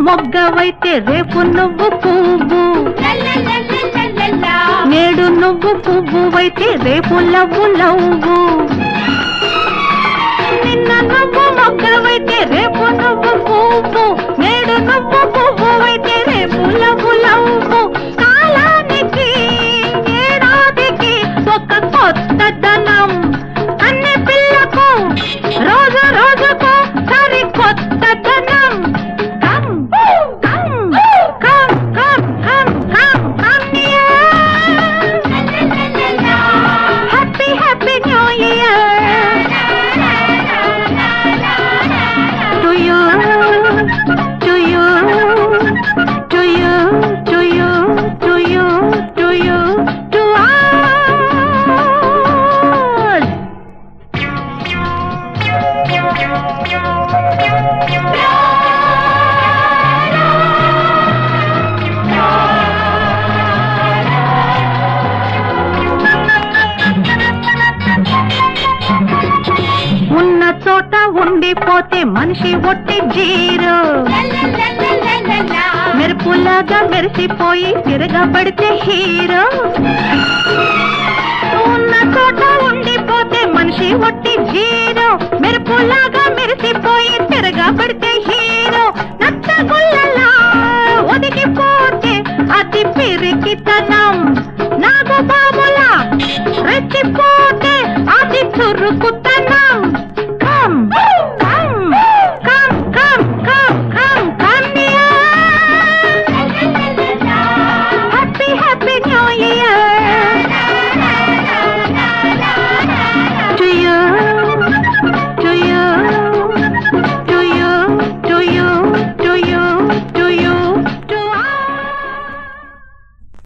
మొగ్గవైతే రేపు నువ్వు పువ్వు నేడు నువ్వు పువ్వువైతే రేపు లవ్వు లవ్వు నిన్న నువ్వు మొగ్గవైతే రేపు నువ్వు పువ్వు నేడు నువ్వు పువ్వువైతే రేపు లవ్వు లవ్వు కాలానికి ఏడాదికి ఒక కొత్త ధనం అన్ని పిల్లకు రోజు రోజుకు సరి కొత్త ధనం come come come come come come come happy happy new year to you, to you, to you, to you, to you, to you, to us. ఉన్న చోట ఉండిపోతే మనిషి ఒట్టి జీరో మెరుపులాగా మెరిసిపోయి తిరగబడితే హీరో ఉన్న చోట ఉండిపోతే మనిషి ఒట్టి జీరో మెరుపులాగా మెరిసిపోయి తిరగబడితే హీరో నచ్చగుల్ల